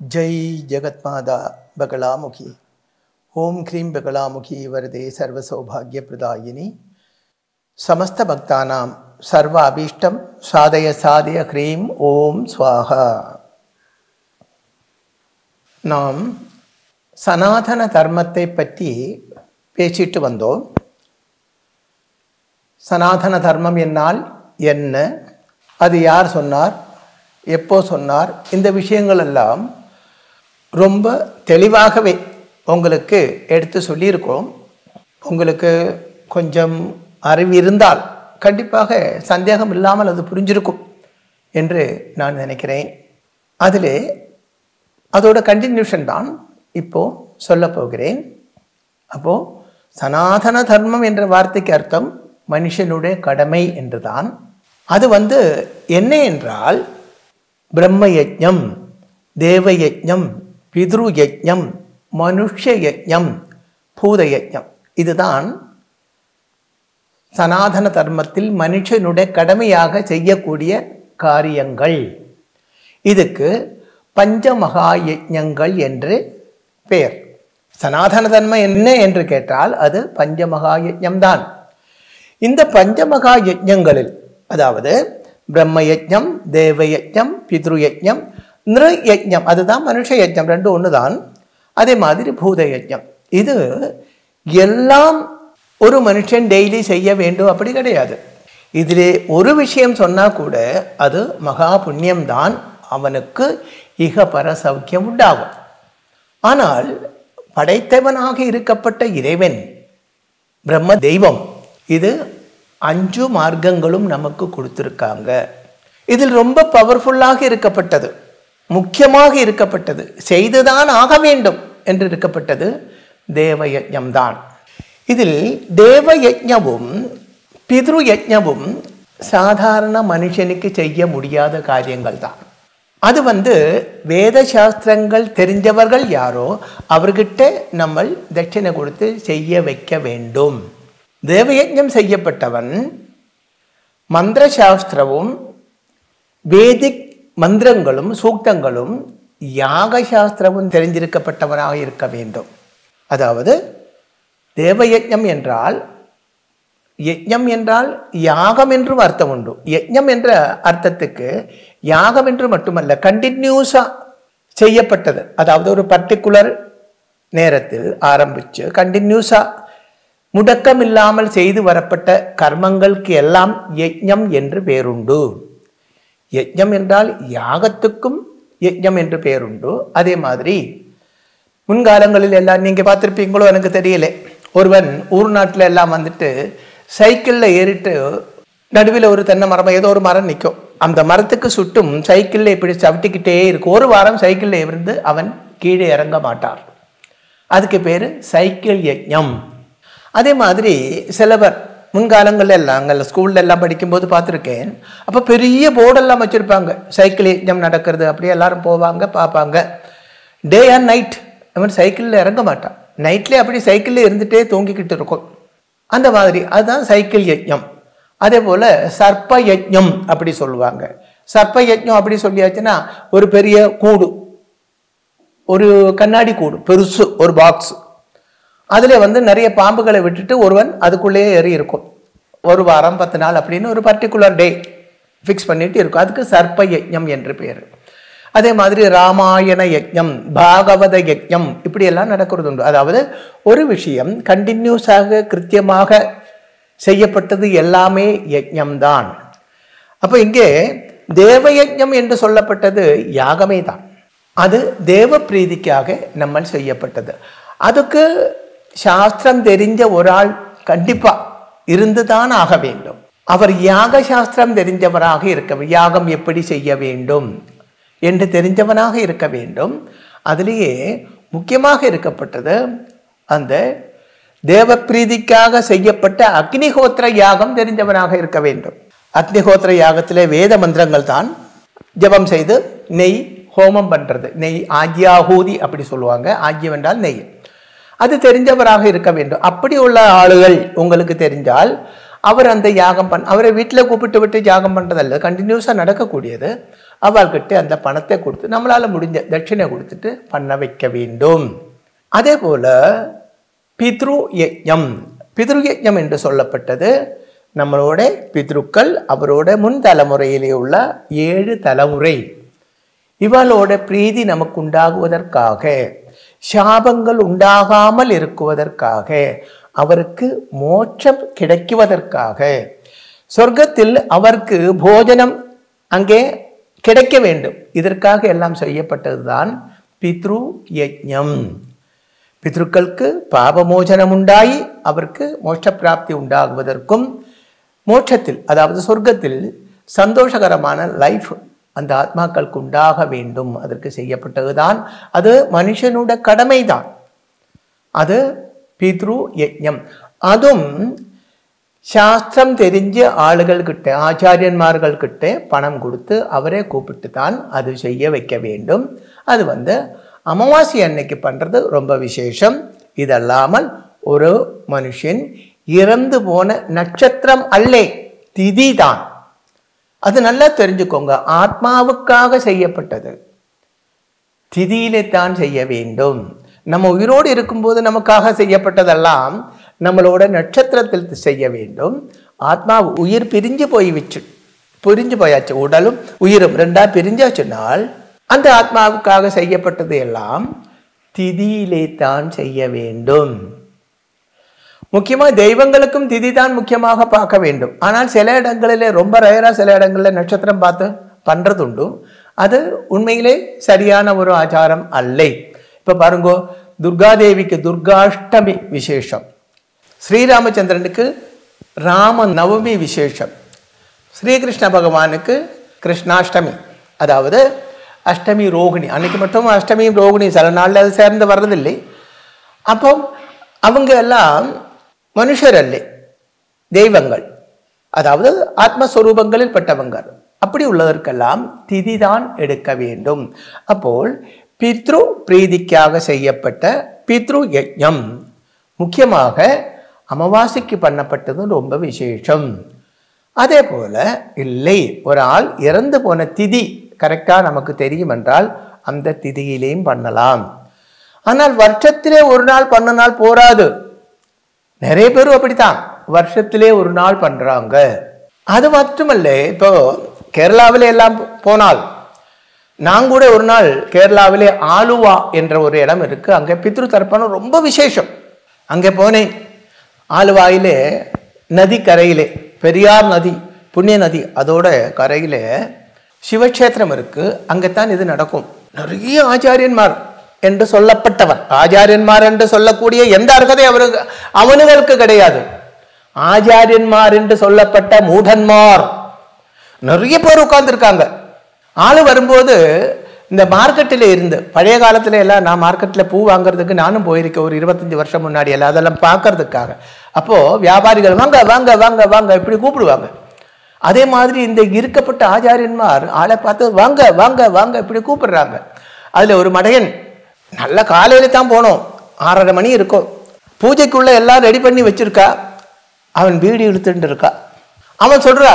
जय जगत्माता बगलामुखी ओम क्रीं बगलामुखी वरदे सर्वसौभाग्यप्रदायिनी समस्तभक्तानां सर्व अभीष्टं साधय साधय ह्रीं ஓம் ஸ்வாஹா நாம் சனாதன தர்மத்தை பற்றி பேசிட்டு வந்தோம் சனாதன தர்மம் என்னால் என்ன அது யார் சொன்னார் எப்போ சொன்னார் இந்த விஷயங்கள் எல்லாம் ரொம்ப தெளிவாகவே உங்களுக்கு எடுத்து சொல்லியிருக்கோம் உங்களுக்கு கொஞ்சம் அறிவு இருந்தால் கண்டிப்பாக சந்தேகம் இல்லாமல் அது புரிஞ்சிருக்கும் என்று நான் நினைக்கிறேன் அதில் அதோட கண்டினியூஷன் தான் இப்போ சொல்ல போகிறேன் அப்போ சனாதன தர்மம் என்ற வார்த்தைக்கு அர்த்தம் மனுஷனுடைய கடமை என்றுதான் அது வந்து என்ன என்றால் பிரம்ம யஜ்ஞம் தேவ யஜ்ஞம் பித்ரு யஜ்ஞம் மனுஷ யஜ்ஞம் பூத யஜ்ஞம் இதுதான் சனாதன தர்மத்தில் மனுஷனுடைய கடமையாக செய்யக்கூடிய காரியங்கள் இதுக்கு பஞ்சமகா யஜ்ஞங்கள் என்று பெயர் சனாதன தர்மம் என்ன என்று கேட்டால் அது பஞ்சமகா யஜ்ஞம்தான் இந்த பஞ்சமகா யஜ்ஞங்களில் அதாவது பிரம்ம யஜ்ஞம் தேவ யஜ்ஞம் பித்ரு யஜ்ஞம் நிரு யஜ்ஞம் அதுதான் மனுஷ யஜ்ஞம் ரெண்டு ஒன்று தான் அதே மாதிரி பூத யஜ்ஞம் இது எல்லாம் ஒரு மனுஷன் டெய்லி செய்ய வேண்டும் அப்படி கிடையாது இதிலே ஒரு விஷயம் சொன்னால் கூட அது மகா புண்ணியம்தான் அவனுக்கு இகபர சௌக்கியம் உண்டாகும் ஆனால் படைத்தவனாக இருக்கப்பட்ட இறைவன் பிரம்ம தெய்வம் இது அஞ்சு மார்க்கங்களும் நமக்கு கொடுத்துருக்காங்க இதில் ரொம்ப பவர்ஃபுல்லாக இருக்கப்பட்டது முக்கியமாக இருக்கப்பட்டது செய்துதான் ஆக வேண்டும் என்று இருக்கப்பட்டது தேவ யஜ்ஞம்தான் இதில் தேவ யஜ்ஞவும் பித்ரு யஜ்ஞவும் சாதாரண மனுஷனுக்கு செய்ய முடியாத காரியங்கள் தான் அது வந்து வேத சாஸ்திரங்கள் தெரிஞ்சவர்கள் யாரோ அவர்கிட்ட நம்ம தட்சிணை கொடுத்து செய்ய வைக்க வேண்டும் தேவயஜம் செய்யப்பட்டவன் மந்திர சாஸ்திரமும் வேதிக் மந்திரங்களும் சூக்தங்களும் யாக சாஸ்திரமும் தெரிஞ்சிருக்கப்பட்டவனாக இருக்க வேண்டும் அதாவது தேவயஜம் என்றால் யஜ்ஞம் என்றால் யாகம் என்றும் அர்த்தம் உண்டு யஜ்ஞம் என்ற அர்த்தத்துக்கு யாகம் என்று மட்டுமல்ல கண்டினியூஸாக செய்யப்பட்டது அதாவது ஒரு பர்டிகுலர் நேரத்தில் ஆரம்பித்து கண்டினியூஸாக முடக்கம் இல்லாமல் செய்து வரப்பட்ட கர்மங்களுக்கு எல்லாம் யஜ்ஞம் என்று பேருண்டு யஜ்ஞம் என்றால் யாகத்துக்கும் யஜ்ஞம் என்று பேருண்டு அதே மாதிரி முன்காலங்களில் எல்லாம் நீங்கள் பார்த்துருப்பீங்களோ எனக்கு தெரியல ஒருவன் ஊர் நாட்டில் எல்லாம் வந்துட்டு சைக்கிளில் ஏறிட்டு நடுவில் ஒரு தென்னை மரம் ஏதோ ஒரு மரம் நிற்கும் அந்த மரத்துக்கு சுட்டும் சைக்கிளில் இப்படி சவிட்டிக்கிட்டே இருக்கும் ஒரு வாரம் சைக்கிளில் இருந்து அவன் கீழே இறங்க மாட்டார் அதுக்கு பேர் சைக்கிள் யஜ்ஞம் அதே மாதிரி சிலவர் முன்காலங்களில் எல்லாம் அங்கே ஸ்கூலில் எல்லாம் படிக்கும்போது பார்த்துருக்கேன் அப்போ பெரிய போர்டெல்லாம் வச்சுருப்பாங்க சைக்கிள் யஜ்ஞம் நடக்கிறது அப்படியே எல்லாரும் போவாங்க பார்ப்பாங்க டே அண்ட் நைட் அவன் சைக்கிளில் இறங்க மாட்டான் நைட்லேயே அப்படி சைக்கிளில் இருந்துகிட்டே தூங்கிக்கிட்டு இருக்கும் அந்த மாதிரி அதுதான் சைக்கிள் யஜ்ஞம் அதே போல் சர்ப்ப யஜ்ஞம் அப்படி சொல்லுவாங்க சர்ப்ப யஜ்ஞம் அப்படி சொல்லியாச்சுன்னா ஒரு பெரிய கூடு ஒரு கண்ணாடி கூடு பெருசு ஒரு பாக்ஸ் அதில் வந்து நிறைய பாம்புகளை விட்டுட்டு ஒருவன் அதுக்குள்ளேயே ஏறி இருக்கும் ஒரு வாரம் பத்து நாள் அப்படின்னு ஒரு பர்டிகுலர் டே ஃபிக்ஸ் பண்ணிட்டு இருக்கும் அதுக்கு சர்ப்ப யஜ்ஞம் என்று பேர் அதே மாதிரி ராமாயண யஜ்ஞம் பாகவத யஜ்ஞம் இப்படியெல்லாம் நடக்கிறது உண்டு அதாவது ஒரு விஷயம் கண்டினியூஸாக கிருத்தியமாக செய்யப்பட்டது எல்லாமே யஜ்ஞம்தான் அப்போ இங்கே தேவ யஜ்ஞம் என்று சொல்லப்பட்டது யாகமே தான் அது தேவ பிரீதிக்காக நம்ம செய்யப்பட்டது அதுக்கு சாஸ்திரம் தெரிஞ்ச ஒரு ஆள் கண்டிப்பாக இருந்து தான் ஆக வேண்டும் அவர் யாக சாஸ்திரம் தெரிஞ்சவராக இருக்க யாகம் எப்படி செய்ய வேண்டும் என்று தெரிஞ்சவனாக இருக்க வேண்டும் அதிலேயே முக்கியமாக இருக்கப்பட்டது அந்த தேவ பிரீதிக்காக செய்யப்பட்ட அக்னிஹோத்திர யாகம் தெரிஞ்சவனாக இருக்க வேண்டும் அக்னிஹோத்திர யாகத்திலே வேத மந்திரங்கள் தான் ஜபம் செய்து நெய் ஹோமம் பண்ணுறது நெய் ஆஜ்யாஹூதி அப்படி சொல்லுவாங்க ஆஜ்யம் என்றால் நெய் அது தெரிஞ்சவராக இருக்க வேண்டும் அப்படி உள்ள ஆளுகள் உங்களுக்கு தெரிஞ்சால் அவர் அந்த யாகம் பண் அவரை வீட்டில் கூப்பிட்டு விட்டு யாகம் பண்ணுறதல்ல கண்டினியூஸாக நடக்கக்கூடியது அவள்கிட்ட அந்த பணத்தை கொடுத்து நம்மளால முடிஞ்ச தட்சிணை கொடுத்துட்டு பண்ண வைக்க வேண்டும் அதே போல பித்ரு யஜ்ஞம் பித்ரு யஜ்ஞம் என்று சொல்லப்பட்டது நம்மளோட பித்ருக்கள் அவரோட முன் தலைமுறையிலே உள்ள ஏழு தலைமுறை இவளோட பிரீதி நமக்கு உண்டாகுவதற்காக சாபங்கள் உண்டாகாமல் இருக்குவதற்காக அவருக்கு மோட்சம் கிடைக்குவதற்காக சொர்க்கத்தில் அவருக்கு போஜனம் அங்கே கிடைக்க வேண்டும் இதற்காக எல்லாம் செய்யப்பட்டதுதான் பித்ரு யஜ்ஞம் பித்ருக்களுக்கு பாபமோசனம் உண்டாகி அவருக்கு மோட்ச பிராப்தி உண்டாகுவதற்கும் மோட்சத்தில் அதாவது சொர்க்கத்தில் சந்தோஷகரமான லைஃப் அந்த ஆத்மாக்களுக்கு உண்டாக வேண்டும் அதற்கு செய்யப்பட்டதுதான் அது மனுஷனோட கடமைதான் அது பித்ரு யஜ்ஞம் அதுவும் சாஸ்திரம் தெரிஞ்ச ஆளுகள் கிட்ட ஆச்சாரியன்மார்கள் கிட்ட பணம் கொடுத்து அவரே கூப்பிட்டு தான் அது செய்ய வைக்க வேண்டும் அது வந்து அமாவாசை அன்னைக்கு பண்றது ரொம்ப விசேஷம் இதல்லாமல் ஒரு மனுஷன் இறந்து போன நட்சத்திரம் அல்லே திதி தான் அது நல்லா தெரிஞ்சுக்கோங்க ஆத்மாவுக்காக செய்யப்பட்டது திதியிலே தான் செய்ய வேண்டும் நம்ம உயிரோடு இருக்கும்போது நமக்காக செய்யப்பட்டதெல்லாம் நம்மளோட நட்சத்திரத்தில் செய்ய வேண்டும் ஆத்மா உயிர் பிரிஞ்சு போய் வச்சு பிரிஞ்சு போயாச்சு உடலும் உயிரும் ரெண்டா பிரிஞ்சாச்சுனால் அந்த ஆத்மாவுக்காக செய்யப்பட்டது எல்லாம் திதியிலே தான் செய்ய வேண்டும் முக்கியமா தெய்வங்களுக்கும் திதி தான் முக்கியமாக பார்க்க வேண்டும் ஆனால் சில இடங்களிலே ரொம்ப ரயரா சில இடங்களில் நட்சத்திரம் பார்த்து பண்றதுண்டு அது உண்மையிலே சரியான ஒரு ஆச்சாரம் அல்லை இப்ப பாருங்கோ துர்காதேவிக்கு துர்காஷ்டமி விசேஷம் ஸ்ரீராமச்சந்திரனுக்கு ராம நவமி விசேஷம் ஸ்ரீகிருஷ்ண பகவானுக்கு கிருஷ்ணாஷ்டமி அதாவது அஷ்டமி ரோகிணி அன்னைக்கு மட்டும் அஷ்டமி ரோகிணி சில நாளில் அது சேர்ந்து வர்றதில்லை அப்போ அவங்க எல்லாம் மனுஷர் அல்ல தெய்வங்கள் அதாவது ஆத்மஸ்வரூபங்களில் பட்டவங்க அப்படி உள்ளதற்கெல்லாம் திதிதான் எடுக்க வேண்டும் அப்போல் பித்ரு பிரீதிக்காக செய்யப்பட்ட பித்ரு யஜ்ஞம் முக்கியமாக அமாவாசைக்கு பண்ணப்பட்டது ரொம்ப விசேஷம் அதே போல இல்லை ஒரு ஆள் இறந்து போன திதி கரெக்டாக நமக்கு தெரியும் என்றால் அந்த திதியிலையும் பண்ணலாம் ஆனால் வருஷத்திலே ஒரு நாள் பண்ணினால் போராது நிறைய பேரும் அப்படித்தான் வருஷத்திலே ஒரு நாள் பண்றாங்க அது மட்டுமல்ல இப்போ கேரளாவிலே எல்லாம் போனால் நான் கூட ஒரு நாள் கேரளாவிலே ஆலுவா என்ற ஒரு இடம் இருக்கு அங்கே பித்ரு தர்ப்பணம் ரொம்ப விசேஷம் அங்கே போனேன் ஆலுவாயிலே நதி கரையிலே பெரியார் நதி புண்ணிய நதி அதோட கரையிலே சிவக்ஷேத்திரம் இருக்கு அங்கத்தான் இது நடக்கும் நிறைய ஆச்சாரியன்மார் என்று சொல்லப்பட்டவர் ஆச்சாரியன்மார் என்று சொல்லக்கூடிய எந்த அர்ஹதை அவருக்கு அவனுங்களுக்கு கிடையாது ஆச்சாரியன்மார் என்று சொல்லப்பட்ட மூடன்மார் நிறைய பேர் உட்கார்ந்துருக்காங்க ஆளு வரும்போது இந்த மார்க்கெட்டில் இருந்து பழைய காலத்துல எல்லாம் நான் மார்க்கெட்டில் பூ வாங்குறதுக்கு நானும் போயிருக்கேன் ஒரு இருபத்தஞ்சி வருஷம் முன்னாடி எல்லாம் அதெல்லாம் பார்க்கறதுக்காக அப்போ வியாபாரிகள் வாங்க வாங்க வாங்க வாங்க இப்படி கூப்பிடுவாங்க அதே மாதிரி இந்த இருக்கப்பட்ட ஆச்சாரியன்மார் ஆளை பார்த்து வாங்க வாங்க வாங்க இப்படி கூப்பிடுறாங்க அதுல ஒரு மடையன் நல்ல காலையில தான் போனோம் ஆறரை மணி இருக்கும் பூஜைக்குள்ள எல்லாம் ரெடி பண்ணி வச்சிருக்கா அவன் பீடி இழுத்துட்டு இருக்கா அவன் சொல்றா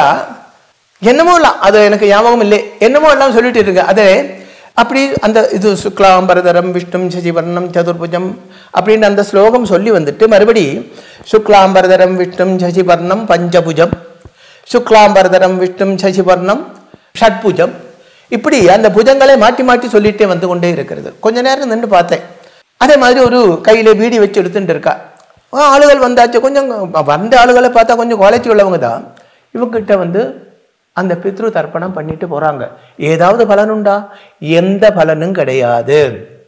என்னமோ இல்லை அது எனக்கு ஞாபகம் இல்லை என்னமோ எல்லாம் சொல்லிட்டு இருக்க அதே அப்படி அந்த இது சுக்லாம்பரதரம் விஷ்ணும் சசிவர்ணம் சதுர்புஜம் அப்படின்னு அந்த ஸ்லோகம் சொல்லி வந்துட்டு மறுபடி சுக்லாம்பரதரம் விஷ்ணும் சசிவர்ணம் பஞ்சபுஜம் சுக்லாம்பரதரம் விஷ்ணும் சசிவர்ணம் ஷட்புஜம் இப்படி அந்த புஜங்களை மாற்றி மாற்றி சொல்லிட்டே வந்து கொண்டே இருக்கிறது கொஞ்ச நேரம் நின்று பார்த்தேன் அதே மாதிரி ஒரு கையில வீடி வச்சு எடுத்துட்டு இருக்கா ஆ, ஆளுகள் வந்தாச்சு கொஞ்சம் வந்த ஆளுகளை பார்த்தா கொஞ்சம் குவாலிட்டி உள்ளவங்க தான் இவங்கிட்ட வந்து அந்த பித்ரு தர்ப்பணம் பண்ணிட்டு போறாங்க ஏதாவது பலனுண்டா எந்த பலனும் கிடையாது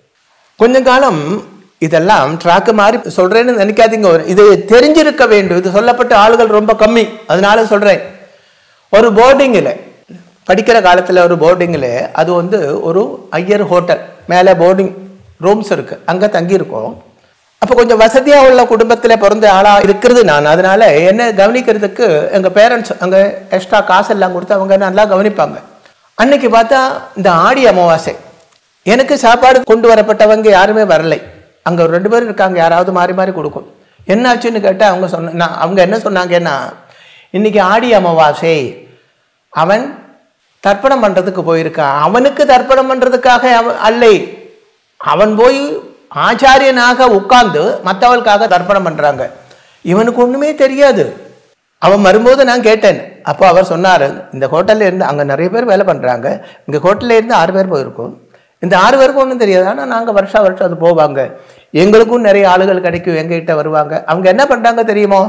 கொஞ்ச காலம் இதெல்லாம் ட்ராக்கு மாதிரி சொல்றேன்னு நினைக்காதீங்க ஒரு- இது தெரிஞ்சிருக்க வேண்டும் இது சொல்லப்பட்ட ஆளுகள் ரொம்ப கம்மி அதனால சொல்றேன் ஒரு போர்டிங்கில் படிக்கிற காலத்தில் ஒரு போர்டிங்கில் அது வந்து ஒரு ஐயர் ஹோட்டல் மேலே போர்டிங் ரூம்ஸ் இருக்கு அங்கே தங்கியிருக்கோம் அப்போ கொஞ்சம் வசதியாக உள்ள குடும்பத்தில் பிறந்த ஆளாக இருக்கிறது நான் அதனால என்ன கவனிக்கிறதுக்கு எங்கள் பேரண்ட்ஸ் அங்கே எக்ஸ்ட்ரா காசு எல்லாம் கொடுத்து அவங்க நல்லா கவனிப்பாங்க அன்னைக்கு பார்த்தா இந்த ஆடி அமாவாசை எனக்கு சாப்பாடு கொண்டு வரப்பட்டவங்க யாருமே வரலை அங்கே ஒரு ரெண்டு பேர் இருக்காங்க யாராவது மாறி மாறி கொடுக்கும் என்னாச்சுன்னு கேட்டால் அவங்க சொன்ன நான் அவங்க என்ன சொன்னாங்கன்னா இன்னைக்கு ஆடி அமாவாசை அவன் தர்ப்பணம் பண்றதுக்கு போயிருக்கான் அவனுக்கு தர்ப்பணம் பண்றதுக்காக அவ- அல்லை அவன் போய் ஆச்சாரியனாக உட்கார்ந்து மற்றவளுக்காக தர்ப்பணம் பண்றாங்க இவனுக்கு ஒண்ணுமே தெரியாது அவன் வரும்போது நான் கேட்டேன் அப்போ அவர் சொன்னார் இந்த ஹோட்டல்ல இருந்து அங்கே நிறைய பேர் வேலை பண்ணுறாங்க இங்கே ஹோட்டல்ல இருந்து ஆறு பேர் போயிருக்கோம் இந்த ஆறு பேருக்கும் ஒன்றும் தெரியாது ஆனால் நாங்கள் வருஷா வருஷம் அது போவாங்க எங்களுக்கும் நிறைய ஆளுகள் கிடைக்கும் எங்ககிட்ட வருவாங்க அவங்க என்ன பண்ணுறாங்க தெரியுமோ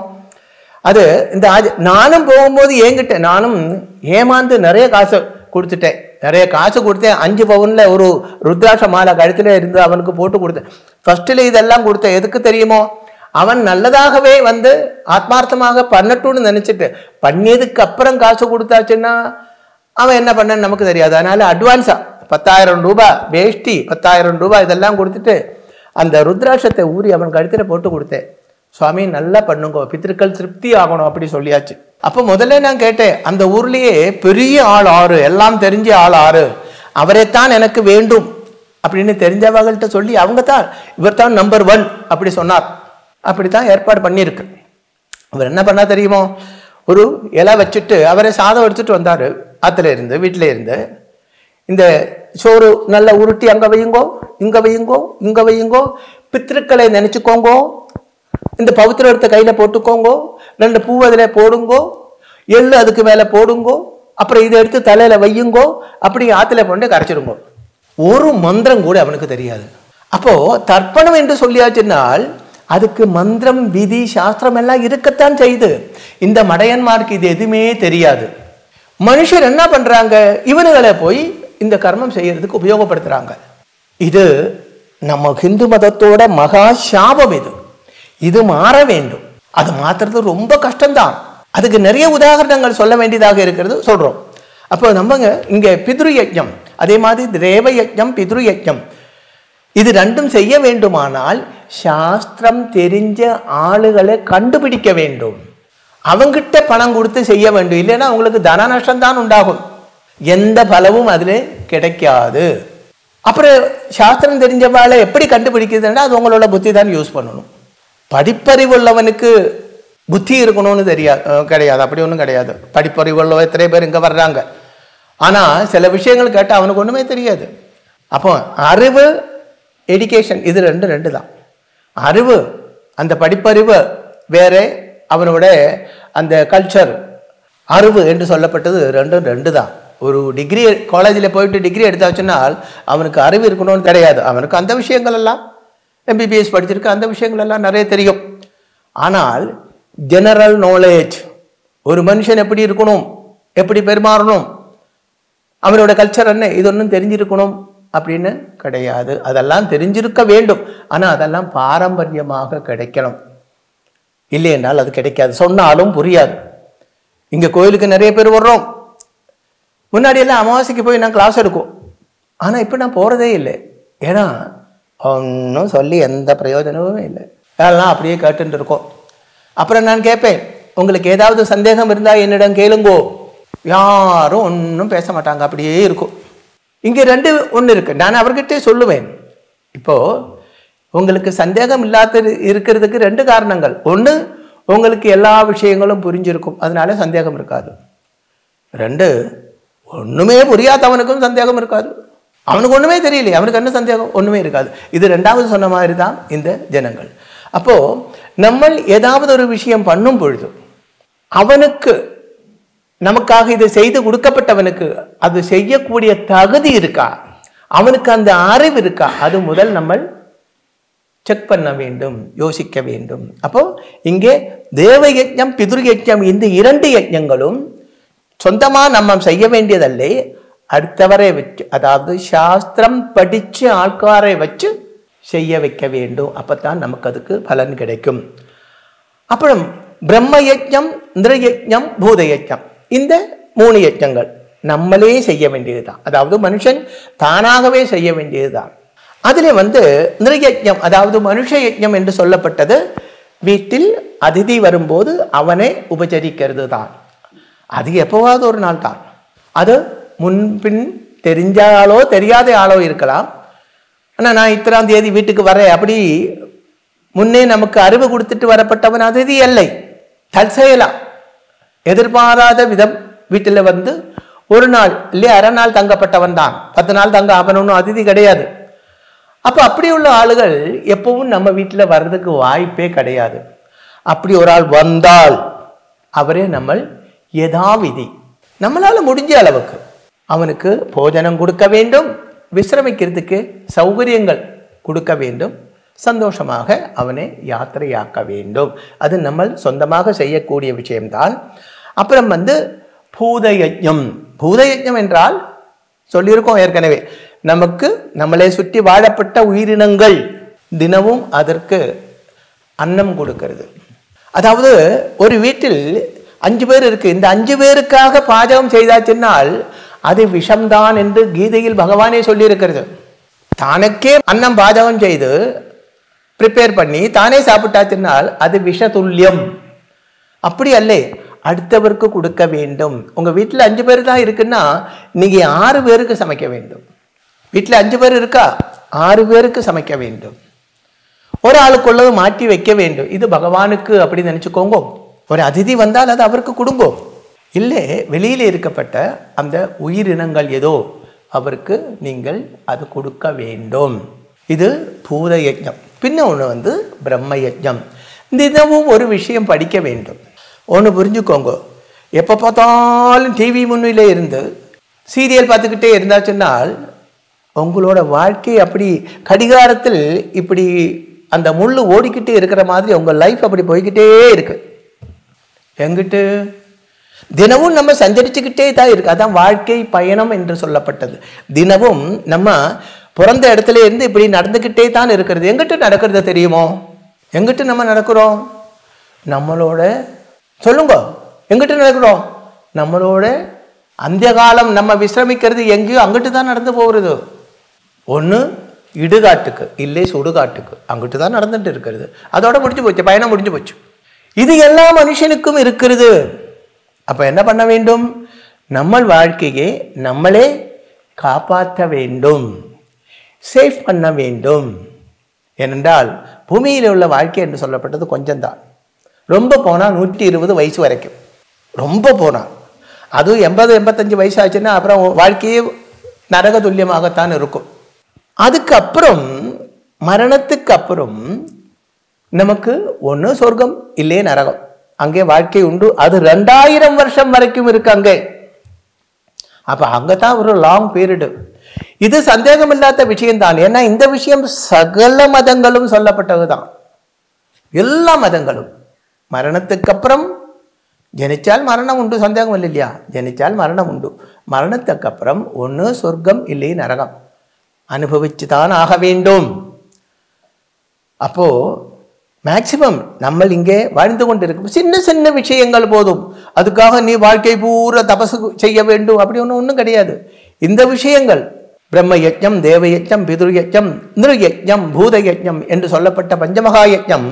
அது இந்த ஆஜ- நானும் போகும்போது என்கிட்ட நானும் ஏமாந்து நிறைய காசு கொடுத்துட்டேன் நிறைய காசு கொடுத்தேன் அஞ்சு பவுன்ல ஒரு ருத்ராட்ச மாலை கழுத்துல இருந்து அவனுக்கு போட்டு கொடுத்தேன் ஃபர்ஸ்ட்ல இதெல்லாம் கொடுத்தேன் எதுக்கு தெரியுமோ அவன் நல்லதாகவே வந்து ஆத்மார்த்தமாக பண்ணட்டும்னு நினைச்சிட்டு பண்ணியதுக்கு அப்புறம் காசு கொடுத்தாச்சுன்னா அவன் என்ன பண்ணன்னு நமக்கு தெரியாது அதனால அட்வான்ஸா பத்தாயிரம் ரூபாய் வேஷ்டி பத்தாயிரம் ரூபாய் இதெல்லாம் கொடுத்துட்டு அந்த ருத்ராட்சத்தை ஊறி அவன் கழுத்துல போட்டு கொடுத்தேன் சுவாமி நல்லா பண்ணுங்க பித்திருக்கள் திருப்தி ஆகணும் அப்படி சொல்லியாச்சு அப்போ முதல்ல நான் கேட்டேன் அந்த ஊர்லயே பெரிய ஆள் ஆறு எல்லாம் தெரிஞ்ச ஆள் ஆறு அவரைத்தான் எனக்கு வேண்டும் அப்படின்னு தெரிஞ்சவங்கள்ட்ட சொல்லி அவங்க தான் இவர் தான் நம்பர் ஒன் அப்படி சொன்னார் அப்படித்தான் ஏற்பாடு பண்ணியிருக்கு அவர் என்ன பண்ணா தெரியுமோ ஒரு இலை வச்சுட்டு அவரை சாதம் எடுத்துட்டு வந்தாரு ஆத்துல இருந்து வீட்டில இருந்து இந்த சோறு நல்லா உருட்டி அங்க வையுங்கோ இங்க வையுங்கோ இங்க வையுங்கோ பித்திருக்களை நினைச்சுக்கோங்கோ இந்த பவித்திரம் எடுத்த கையில போட்டுக்கோங்கோ ரெண்டு பூ அதுல போடுங்கோ எள்ளு அதுக்கு மேல போடுங்கோ அப்புறம் இதை எடுத்து தலையில வையுங்கோ அப்படி ஆத்துல கொண்டு கரைச்சிடுங்கோ ஒரு மந்திரம் கூட அவனுக்கு தெரியாது அப்போ தர்ப்பணம் என்று சொல்லியாச்சுனால் அதுக்கு மந்திரம் விதி சாஸ்திரம் எல்லாம் இருக்கத்தான் செய்யுது இந்த மடையன்மாருக்கு இது எதுவுமே தெரியாது மனுஷர் என்ன பண்றாங்க இவனுங்களை போய் இந்த கர்மம் செய்யறதுக்கு உபயோகப்படுத்துறாங்க இது நம்ம ஹிந்து மதத்தோட மகா சாபம் இது இது மாற வேண்டும் அது மாத்துறது ரொம்ப கஷ்டம்தான் அதுக்கு நிறைய உதாரணங்கள் சொல்ல வேண்டியதாக இருக்கிறது சொல்றோம் அப்போ நம்மங்க இங்க பித்ரு யஜ்ஞம் அதே மாதிரி தேவ யஜ்ஞம் பித்ரு யஜ்ஞம் இது ரெண்டும் செய்ய வேண்டுமானால் சாஸ்திரம் தெரிஞ்ச ஆளுகளை கண்டுபிடிக்க வேண்டும் அவங்கிட்ட பணம் கொடுத்து செய்ய வேண்டும் இல்லைன்னா அவங்களுக்கு தன நஷ்டம் தான் உண்டாகும் எந்த பலவும் அதில் கிடைக்காது அப்புறம் சாஸ்திரம் தெரிஞ்சவாளை எப்படி கண்டுபிடிக்கிறதுன்னா அது உங்களோட புத்தி தான் யூஸ் பண்ணணும் படிப்பறிவு உள்ளவனுக்கு புத்தி இருக்கணும்னு தெரியாது அஹ் கிடையாது அப்படி ஒன்றும் கிடையாது படிப்பறிவு உள்ள எத்தனை பேர் இங்கே வர்றாங்க ஆனால் சில விஷயங்கள் கேட்டால் அவனுக்கு ஒன்றுமே தெரியாது அப்போ அறிவு எடிகேஷன் இது ரெண்டு ரெண்டு தான் அறிவு அந்த படிப்பறிவு வேற அவனோட அந்த கல்ச்சர் அறிவு என்று சொல்லப்பட்டது ரெண்டும் ரெண்டு தான் ஒரு டிகிரி காலேஜில் போயிட்டு டிகிரி எடுத்தாச்சுன்னால் அவனுக்கு அறிவு இருக்கணும்னு கிடையாது அவனுக்கு அந்த விஷயங்கள் எல்லாம் எம்பிபிஎஸ் படிச்சிருக்கு அந்த விஷயங்கள் எல்லாம் நிறைய தெரியும் ஆனால் ஜெனரல் நாலேஜ் ஒரு மனுஷன் எப்படி இருக்கணும் எப்படி பெருமாறணும் அவனோட கல்ச்சர் என்ன இது ஒன்றும் தெரிஞ்சிருக்கணும் அப்படின்னு கிடையாது அதெல்லாம் தெரிஞ்சிருக்க வேண்டும் ஆனால் அதெல்லாம் பாரம்பரியமாக கிடைக்கணும் இல்லை என்றால் அது கிடைக்காது சொன்னாலும் புரியாது இங்கே கோயிலுக்கு நிறைய பேர் வர்றோம் முன்னாடி எல்லாம் அமாவாசைக்கு போய் நான் கிளாஸ் எடுக்கும் ஆனால் இப்போ நான் போகிறதே இல்லை ஏன்னா ஒன்றும் சொல்லி எந்த பிரயோஜனமும் இல்லை அதெல்லாம் அப்படியே கேட்டுட்டு இருக்கோம் அப்புறம் நான் கேட்பேன் உங்களுக்கு ஏதாவது சந்தேகம் இருந்தால் என்னிடம் கேளுங்கோ யாரும் ஒன்றும் பேச மாட்டாங்க அப்படியே இருக்கும் இங்கே ரெண்டு ஒன்று இருக்கு நான் அவர்கிட்டே சொல்லுவேன் இப்போ உங்களுக்கு சந்தேகம் இல்லாத இருக்கிறதுக்கு ரெண்டு காரணங்கள் ஒன்று உங்களுக்கு எல்லா விஷயங்களும் புரிஞ்சிருக்கும் அதனால சந்தேகம் இருக்காது ரெண்டு ஒண்ணுமே புரியாதவனுக்கும் சந்தேகம் இருக்காது அவனுக்கு ஒண்ணுமே தெரியலையே அவனுக்கு என்ன சந்தேகம் ஒண்ணுமே இருக்காது இது ரெண்டாவது சொன்ன மாதிரி தான் இந்த ஜனங்கள் அப்போ நம்ம ஏதாவது ஒரு விஷயம் பண்ணும் பொழுது அவனுக்கு நமக்காக இதை செய்து கொடுக்கப்பட்டவனுக்கு அது செய்யக்கூடிய தகுதி இருக்கா அவனுக்கு அந்த அறிவு இருக்கா அது முதல் நம்ம செக் பண்ண வேண்டும் யோசிக்க வேண்டும் அப்போ இங்கே தேவ யஜ்ஞம் பிதுர் யஜ்ஞம் இந்த இரண்டு யஜ்ஞங்களும் சொந்தமா நம்ம செய்ய வேண்டியதல்ல அடுத்தவரை வச்சு அதாவது சாஸ்திரம் படிச்ச ஆட்காரை வச்சு செய்ய வைக்க வேண்டும் அப்பதான் நமக்கு அதுக்கு பலன் கிடைக்கும் அப்புறம் பிரம்ம யஜ்ஞம் இந்திர யஜ்ஞம் பூத யஜ்ஞம் இந்த மூணு யஜ்ஞங்கள் நம்மளே செய்ய வேண்டியதுதான் அதாவது மனுஷன் தானாகவே செய்ய வேண்டியதுதான் அதில் வந்து நிர்யஜ்ஞம் அதாவது மனுஷ யஜ்ஞம் என்று சொல்லப்பட்டது வீட்டில் அதிதி வரும்போது அவனை உபச்சரிக்கிறது தான் அது எப்போவாவது ஒரு நாள் தான் அது முன்பின் தெரிஞ்ச ஆளோ தெரியாத ஆளோ இருக்கலாம் ஆனால் நான் இத்தனாம் தேதி வீட்டுக்கு வரேன் அப்படி முன்னே நமக்கு அறிவு கொடுத்துட்டு வரப்பட்டவன் அதிதி இல்லை தற்செயலா எதிர்பாராத விதம் வீட்டில் வந்து ஒரு நாள் இல்லையா அரை நாள் தங்கப்பட்டவன் தான் பத்து நாள் தங்க ஆகணும்னு அதிதி கிடையாது அப்போ அப்படி உள்ள ஆளுகள் எப்பவும் நம்ம வீட்டில் வர்றதுக்கு வாய்ப்பே கிடையாது அப்படி ஒரு ஆள் வந்தால் அவரே நம்ம யதாவிதி நம்மளால முடிஞ்ச அளவுக்கு அவனுக்கு போஜனம் கொடுக்க வேண்டும் விசிரமிக்கிறதுக்கு சௌகரியங்கள் கொடுக்க வேண்டும் சந்தோஷமாக அவனை யாத்திரையாக்க வேண்டும் அது நம்ம சொந்தமாக செய்யக்கூடிய விஷயம்தான் அப்புறம் வந்து பூதயஜம் பூதயஜம் என்றால் சொல்லியிருக்கோம் ஏற்கனவே நமக்கு நம்மளை சுற்றி வாழப்பட்ட உயிரினங்கள் தினமும் அதற்கு அன்னம் கொடுக்கிறது அதாவது ஒரு வீட்டில் அஞ்சு பேர் இருக்கு இந்த அஞ்சு பேருக்காக பாஜகம் செய்தாச்சுன்னால் அது விஷம்தான் என்று கீதையில் பகவானே சொல்லியிருக்கிறது தானுக்கே அன்னம் பாஜகம் செய்து ப்ரிப்பேர் பண்ணி தானே சாப்பிட்டாச்சுன்னால் அது விஷதுல்யம் அப்படி அல்ல அடுத்தவருக்கு கொடுக்க வேண்டும் உங்க வீட்டில் அஞ்சு பேர் தான் இருக்குன்னா நீங்க ஆறு பேருக்கு சமைக்க வேண்டும் வீட்டில் அஞ்சு பேர் இருக்கா ஆறு பேருக்கு சமைக்க வேண்டும் ஒரு ஆளுக்குள்ளது மாற்றி வைக்க வேண்டும் இது பகவானுக்கு அப்படி நினைச்சுக்கோங்க ஒரு அதிதி வந்தால் அது அவருக்கு கொடுங்கோ இல்லை வெளியில் இருக்கப்பட்ட அந்த உயிரினங்கள் ஏதோ அவருக்கு நீங்கள் அது கொடுக்க வேண்டும் இது பூத யஜ்ஞம் பின்ன ஒன்று வந்து பிரம்ம யஜ்ஞம் தினமும் ஒரு விஷயம் படிக்க வேண்டும் ஒன்று புரிஞ்சுக்கோங்க எப்போ பார்த்தாலும் டிவி முன்னிலே இருந்து சீரியல் பார்த்துக்கிட்டே இருந்தாச்சுன்னால் உங்களோட வாழ்க்கை அப்படி கடிகாரத்தில் இப்படி அந்த முள்ளு ஓடிக்கிட்டே இருக்கிற மாதிரி உங்கள் லைஃப் அப்படி போய்கிட்டே இருக்கு எங்கிட்டு தினமும் நம்ம சஞ்சரிச்சுக்கிட்டே தான் இருக்கு அதான் வாழ்க்கை பயணம் என்று சொல்லப்பட்டது தினமும் நம்ம பிறந்த இடத்துல இருந்து இப்படி நடந்துக்கிட்டே தான் இருக்கிறது எங்கிட்டு நடக்கிறது தெரியுமோ எங்கிட்டு நம்ம நடக்கிறோம் நம்மளோட சொல்லுங்க எங்கிட்டு நடக்கிறோம் நம்மளோட அந்த காலம் நம்ம விசிரமிக்கிறது எங்கேயோ அங்கிட்டு தான் நடந்து போகிறது ஒன்று இடுகாட்டுக்கு இல்லை சுடுகாட்டுக்கு அங்கிட்டு தான் நடந்துட்டு இருக்கிறது அதோட முடிஞ்சு போச்சு பயணம் முடிஞ்சு போச்சு இது எல்லா மனுஷனுக்கும் இருக்கிறது அப்போ என்ன பண்ண வேண்டும் நம்ம வாழ்க்கையை நம்மளே காப்பாற்ற வேண்டும் சேஃப் பண்ண வேண்டும் ஏனென்றால் பூமியில் உள்ள வாழ்க்கை என்று சொல்லப்பட்டது கொஞ்சம்தான் ரொம்ப போனால் நூற்றி இருபது வயசு வரைக்கும் ரொம்ப போனால் அதுவும் எண்பது எண்பத்தஞ்சு வயசு ஆச்சுன்னா அப்புறம் வாழ்க்கையே நரக துல்லியமாகத்தான் இருக்கும் அதுக்கப்புறம் மரணத்துக்கு அப்புறம் நமக்கு ஒன்று சொர்க்கம் இல்லையே நரகம் அங்கே வாழ்க்கை உண்டு அது ரெண்டாயிரம் வருஷம் வரைக்கும் இருக்கு அங்கே அப்ப அங்கதான் ஒரு லாங் பீரியடு இது சந்தேகம் இல்லாத விஷயம்தான் ஏன்னா இந்த விஷயம் சகல மதங்களும் சொல்லப்பட்டதுதான் எல்லா மதங்களும் மரணத்துக்கு அப்புறம் ஜனிச்சால் மரணம் உண்டு சந்தேகம் இல்லை இல்லையா ஜனிச்சால் மரணம் உண்டு மரணத்துக்கு அப்புறம் ஒன்று சொர்க்கம் இல்லை நரகம் அனுபவிச்சு தான் ஆக வேண்டும் அப்போ மேக்சிமம் நம்ம இங்கே வாழ்ந்து கொண்டிருக்கும் சின்ன சின்ன விஷயங்கள் போதும் அதுக்காக நீ வாழ்க்கை பூரா தபசு செய்ய வேண்டும் அப்படி ஒன்றும் ஒன்றும் கிடையாது இந்த விஷயங்கள் பிரம்ம யஜ்ஞம் தேவ யஜ்ஞம் பிதுர் யஜ்ஞம் நிரு யஜ்ஞம் பூத யஜ்ஞம் என்று சொல்லப்பட்ட பஞ்சமகா யஜ்ஞம்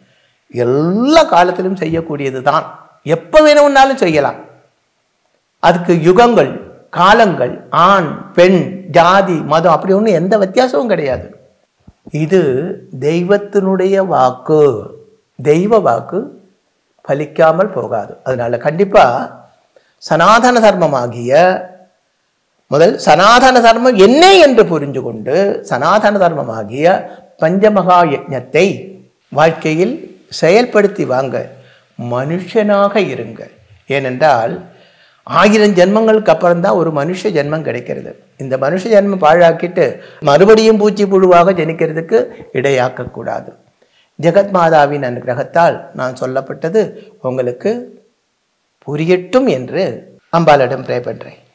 எல்லா காலத்திலும் செய்யக்கூடியது தான் எப்போ வேணும்னாலும் செய்யலாம் அதுக்கு யுகங்கள் காலங்கள் ஆண் பெண் ஜாதி மதம் அப்படி ஒன்றும் எந்த வித்தியாசமும் கிடையாது இது தெய்வத்தினுடைய வாக்கு தெய்வ வாக்கு பலிக்காமல் போகாது அதனால கண்டிப்பா சனாதன தர்மமாகிய முதல் சனாதன தர்மம் என்ன என்று புரிஞ்சு கொண்டு சனாதன தர்மமாகிய பஞ்சமகா யஜ்ஞத்தை வாழ்க்கையில் செயல்படுத்தி வாங்க மனுஷனாக இருங்க ஏனென்றால் ஆயிரம் ஜென்மங்களுக்கு அப்புறம் தான் ஒரு மனுஷ ஜென்மம் கிடைக்கிறது இந்த மனுஷ ஜென்மம் பாழாக்கிட்டு மறுபடியும் பூச்சி புழுவாக ஜனிக்கிறதுக்கு இடையாக்கக்கூடாது ஜெகத் மாதாவின் அனுகிரகத்தால் நான் சொல்லப்பட்டது உங்களுக்கு புரியட்டும் என்று அம்பாளிடம் ப்ரே பண்றேன்